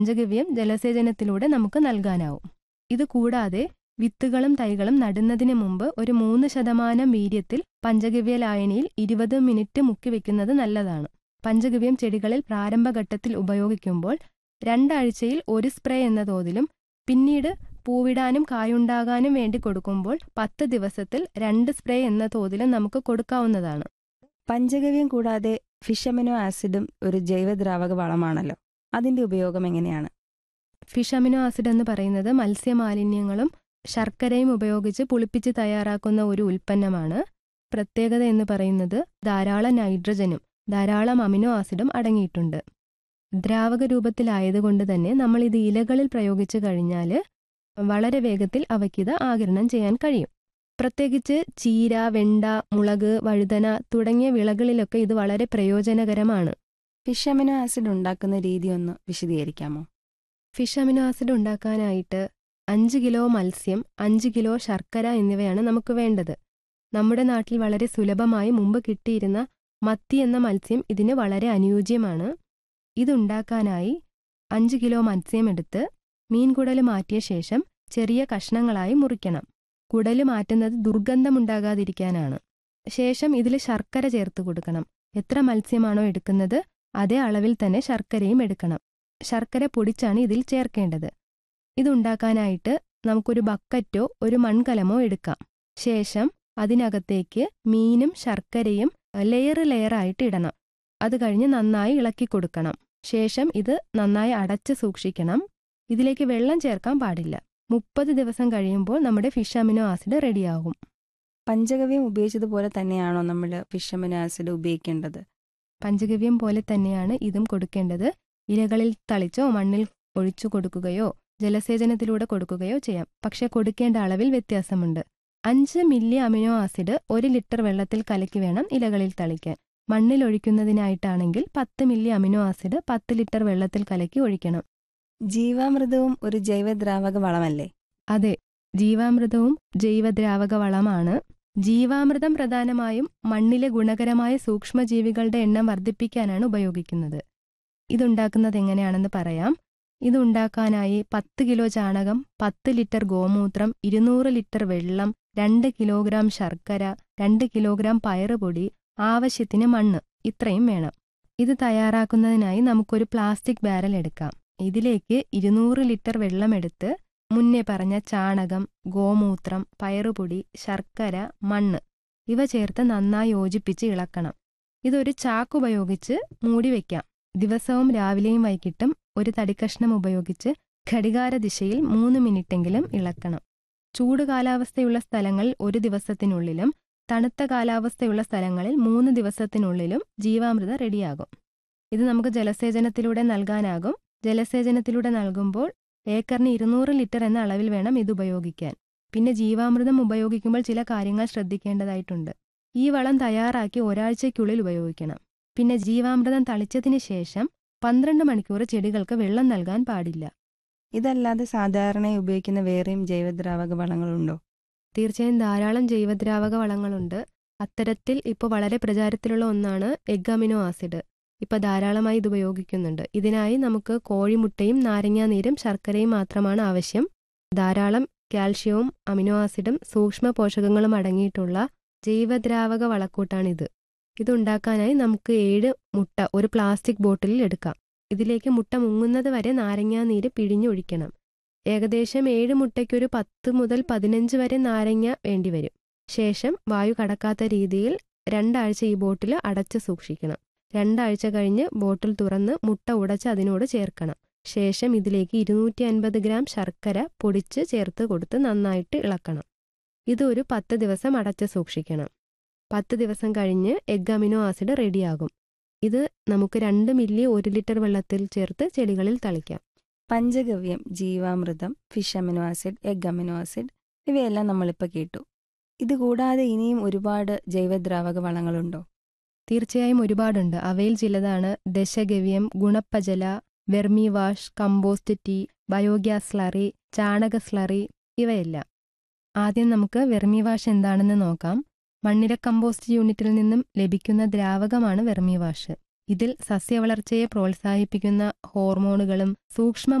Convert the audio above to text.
പഞ്ചഗവ്യം ജലസേചനത്തിലൂടെ നമുക്ക് നൽകാനാവും ഇത് കൂടാതെ വിത്തുകളും തൈകളും നടുന്നതിന് മുമ്പ് ഒരു മൂന്ന് ശതമാനം വീര്യത്തിൽ പഞ്ചഗവ്യ ലായനിയിൽ ഇരുപത് മിനിറ്റ് മുക്കിവെക്കുന്നത് നല്ലതാണ് പഞ്ചഗവ്യം ചെടികളിൽ പ്രാരംഭഘട്ടത്തിൽ ഉപയോഗിക്കുമ്പോൾ രണ്ടാഴ്ചയിൽ ഒരു സ്പ്രേ എന്ന തോതിലും പിന്നീട് പൂവിടാനും കായുണ്ടാകാനും വേണ്ടി കൊടുക്കുമ്പോൾ പത്ത് ദിവസത്തിൽ രണ്ട് സ്പ്രേ എന്ന തോതിലും നമുക്ക് കൊടുക്കാവുന്നതാണ് പഞ്ചഗവ്യം കൂടാതെ ഫിഷമിനോ ആസിഡും ഒരു ജൈവദ്രാവക വളമാണല്ലോ അതിന്റെ ഉപയോഗം എങ്ങനെയാണ് ഫിഷ് അമിനോ ആസിഡ് എന്ന് പറയുന്നത് മത്സ്യമാലിന്യങ്ങളും ശർക്കരയും ഉപയോഗിച്ച് പുളിപ്പിച്ച് തയ്യാറാക്കുന്ന ഒരു ഉൽപ്പന്നമാണ് പ്രത്യേകത എന്ന് പറയുന്നത് ധാരാളം നൈട്രജനും ധാരാളം അമിനോ ആസിഡും അടങ്ങിയിട്ടുണ്ട് ദ്രാവക രൂപത്തിലായതുകൊണ്ട് തന്നെ നമ്മൾ ഇത് ഇലകളിൽ പ്രയോഗിച്ചു കഴിഞ്ഞാൽ വളരെ വേഗത്തിൽ അവയ്ക്കിത് ആകിരണം ചെയ്യാൻ കഴിയും പ്രത്യേകിച്ച് ചീര വെണ്ട മുളക് വഴുതന തുടങ്ങിയ വിളകളിലൊക്കെ ഇത് വളരെ പ്രയോജനകരമാണ് ഫിഷമിനോ ആസിഡ് ഉണ്ടാക്കുന്ന രീതി ഒന്ന് വിശദീകരിക്കാമോ ഫിഷ് അമിനോ ആസിഡ് ഉണ്ടാക്കാനായിട്ട് അഞ്ച് കിലോ മത്സ്യം അഞ്ച് കിലോ ശർക്കര എന്നിവയാണ് നമുക്ക് വേണ്ടത് നമ്മുടെ നാട്ടിൽ വളരെ സുലഭമായി മുമ്പ് കിട്ടിയിരുന്ന മത്തി എന്ന മത്സ്യം ഇതിന് വളരെ അനുയോജ്യമാണ് ഇതുണ്ടാക്കാനായി അഞ്ച് കിലോ മത്സ്യം എടുത്ത് മീൻകുടല് മാറ്റിയ ശേഷം ചെറിയ കഷ്ണങ്ങളായി മുറിക്കണം കുടല് മാറ്റുന്നത് ദുർഗന്ധമുണ്ടാകാതിരിക്കാനാണ് ശേഷം ഇതിൽ ശർക്കര ചേർത്ത് കൊടുക്കണം എത്ര മത്സ്യമാണോ എടുക്കുന്നത് അതേ അളവിൽ തന്നെ ശർക്കരയും എടുക്കണം ശർക്കര പൊടിച്ചാണ് ഇതിൽ ചേർക്കേണ്ടത് ഇതുണ്ടാക്കാനായിട്ട് നമുക്കൊരു ബക്കറ്റോ ഒരു മൺകലമോ എടുക്കാം ശേഷം അതിനകത്തേക്ക് മീനും ശർക്കരയും ലെയർ ലെയറായിട്ട് ഇടണം അത് കഴിഞ്ഞ് നന്നായി ഇളക്കി കൊടുക്കണം ശേഷം ഇത് നന്നായി അടച്ച് സൂക്ഷിക്കണം ഇതിലേക്ക് വെള്ളം ചേർക്കാൻ പാടില്ല മുപ്പത് ദിവസം കഴിയുമ്പോൾ നമ്മുടെ ഫിഷ് അമിനോ ആസിഡ് റെഡിയാകും പഞ്ചഗവ്യം ഉപയോഗിച്ചതുപോലെ തന്നെയാണോ നമ്മൾ ഫിഷമിനോ ആസിഡ് ഉപയോഗിക്കേണ്ടത് പഞ്ചഗവ്യം പോലെ തന്നെയാണ് ഇതും കൊടുക്കേണ്ടത് ഇലകളിൽ തളിച്ചോ മണ്ണിൽ ഒഴിച്ചു കൊടുക്കുകയോ ജലസേചനത്തിലൂടെ കൊടുക്കുകയോ ചെയ്യാം പക്ഷെ കൊടുക്കേണ്ട അളവിൽ വ്യത്യാസമുണ്ട് അഞ്ച് മില്ലി അമിനോ ആസിഡ് ഒരു ലിറ്റർ വെള്ളത്തിൽ കലക്കി വേണം ഇലകളിൽ തളിക്കാൻ മണ്ണിൽ ഒഴിക്കുന്നതിനായിട്ടാണെങ്കിൽ പത്ത് മില്ലി അമിനോ ആസിഡ് പത്ത് ലിറ്റർ വെള്ളത്തിൽ കലക്കി ഒഴിക്കണം ജീവാമൃതവും ഒരു ജൈവദ്രാവക വളമല്ലേ അതെ ജീവാമൃതവും ജൈവദ്രാവക വളമാണ് ജീവാമൃതം പ്രധാനമായും മണ്ണിലെ ഗുണകരമായ സൂക്ഷ്മജീവികളുടെ എണ്ണം വർദ്ധിപ്പിക്കാനാണ് ഉപയോഗിക്കുന്നത് ഇതുണ്ടാക്കുന്നത് എങ്ങനെയാണെന്ന് പറയാം ഇതുണ്ടാക്കാനായി പത്ത് കിലോ ചാണകം പത്ത് ലിറ്റർ ഗോമൂത്രം ഇരുന്നൂറ് ലിറ്റർ വെള്ളം രണ്ട് കിലോഗ്രാം ശർക്കര രണ്ട് കിലോഗ്രാം പയറുപൊടി ആവശ്യത്തിന് മണ്ണ് ഇത്രയും വേണം ഇത് തയ്യാറാക്കുന്നതിനായി നമുക്കൊരു പ്ലാസ്റ്റിക് ബാരൽ എടുക്കാം ഇതിലേക്ക് ഇരുന്നൂറ് ലിറ്റർ വെള്ളമെടുത്ത് മുന്നേ പറഞ്ഞ ചാണകം ഗോമൂത്രം പയറുപൊടി ശർക്കര മണ്ണ് ഇവ ചേർത്ത് നന്നായി യോജിപ്പിച്ച് ഇളക്കണം ഇതൊരു ചാക്കുപയോഗിച്ച് മൂടി വയ്ക്കാം ദിവസവും രാവിലെയും വൈകിട്ടും ഒരു തടിക്കഷ്ണം ഉപയോഗിച്ച് ഘടികാര ദിശയിൽ മൂന്ന് മിനിറ്റെങ്കിലും ഇളക്കണം ചൂട് കാലാവസ്ഥയുള്ള സ്ഥലങ്ങളിൽ ഒരു ദിവസത്തിനുള്ളിലും തണുത്ത കാലാവസ്ഥയുള്ള സ്ഥലങ്ങളിൽ മൂന്ന് ദിവസത്തിനുള്ളിലും ജീവാമൃത റെഡിയാകും ഇത് നമുക്ക് ജലസേചനത്തിലൂടെ നൽകാനാകും ജലസേചനത്തിലൂടെ നൽകുമ്പോൾ ഏക്കറിന് ഇരുന്നൂറ് ലിറ്റർ എന്ന അളവിൽ വേണം ഇത് ഉപയോഗിക്കാൻ പിന്നെ ജീവാമൃതം ഉപയോഗിക്കുമ്പോൾ ചില കാര്യങ്ങൾ ശ്രദ്ധിക്കേണ്ടതായിട്ടുണ്ട് ഈ വളം തയ്യാറാക്കി ഒരാഴ്ചയ്ക്കുള്ളിൽ ഉപയോഗിക്കണം പിന്നെ ജീവാമൃതം തളിച്ചതിന് ശേഷം പന്ത്രണ്ട് മണിക്കൂർ ചെടികൾക്ക് വെള്ളം നൽകാൻ പാടില്ല ഇതല്ലാതെ സാധാരണയായി ഉപയോഗിക്കുന്ന വേറെയും ജൈവദ്രാവക വളങ്ങളുണ്ടോ തീർച്ചയായും ധാരാളം ജൈവദ്രാവക വളങ്ങളുണ്ട് അത്തരത്തിൽ ഇപ്പോൾ വളരെ പ്രചാരത്തിലുള്ള ഒന്നാണ് എഗ്ഗമിനോ ആസിഡ് ഇപ്പൊ ധാരാളമായി ഇത് ഉപയോഗിക്കുന്നുണ്ട് ഇതിനായി നമുക്ക് കോഴിമുട്ടയും നാരങ്ങാനീരും ശർക്കരയും മാത്രമാണ് ആവശ്യം ധാരാളം കാൽഷ്യവും അമിനോ ആസിഡും സൂക്ഷ്മ പോഷകങ്ങളും അടങ്ങിയിട്ടുള്ള ജൈവദ്രാവക വളക്കൂട്ടാണിത് ഇതുണ്ടാക്കാനായി നമുക്ക് ഏഴ് മുട്ട ഒരു പ്ലാസ്റ്റിക് ബോട്ടിലിൽ എടുക്കാം ഇതിലേക്ക് മുട്ട മുങ്ങുന്നത് വരെ നാരങ്ങാനീര് പിഴിഞ്ഞൊഴിക്കണം ഏകദേശം ഏഴ് മുട്ടയ്ക്കൊരു പത്ത് മുതൽ പതിനഞ്ച് വരെ നാരങ്ങ വേണ്ടിവരും ശേഷം വായു കടക്കാത്ത രീതിയിൽ രണ്ടാഴ്ച ഈ ബോട്ടിൽ അടച്ചു സൂക്ഷിക്കണം രണ്ടാഴ്ച കഴിഞ്ഞ് ബോട്ടിൽ തുറന്ന് മുട്ട ഉടച്ച് അതിനോട് ചേർക്കണം ശേഷം ഇതിലേക്ക് ഇരുന്നൂറ്റി അൻപത് ഗ്രാം ശർക്കര പൊടിച്ച് ചേർത്ത് കൊടുത്ത് നന്നായിട്ട് ഇളക്കണം ഇത് ഒരു പത്ത് ദിവസം അടച്ച് സൂക്ഷിക്കണം പത്ത് ദിവസം കഴിഞ്ഞ് എഗ് അമിനോ ആസിഡ് റെഡിയാകും ഇത് നമുക്ക് രണ്ട് മില്ലി ഒരു ലിറ്റർ വെള്ളത്തിൽ ചേർത്ത് ചെടികളിൽ തളിക്കാം പഞ്ചഗവ്യം ജീവാമൃതം fish amino acid egg amino acid ഇവയെല്ലാം നമ്മളിപ്പോൾ കേട്ടു ഇതുകൂടാതെ ഇനിയും ഒരുപാട് ജൈവദ്രാവക വളങ്ങളുണ്ടോ തീർച്ചയായും ഒരുപാടുണ്ട് അവയിൽ ചിലതാണ് ദശഗവ്യം ഗുണപ്പജല vermi wash compost tea biogas slurry ചാണക സ്ലറി ഇവയെല്ലാം ആദ്യം നമുക്ക് വെർമി വാഷ് എന്താണെന്ന് നോക്കാം മണ്ണിര കമ്പോസ്റ്റ് യൂണിറ്റിൽ നിന്നും ലഭിക്കുന്ന ദ്രാവകമാണ് വെർമി വാഷ് ഇതിൽ സസ്യവളർച്ചയെ പ്രോത്സാഹിപ്പിക്കുന്ന ഹോർമോണുകളും സൂക്ഷ്മ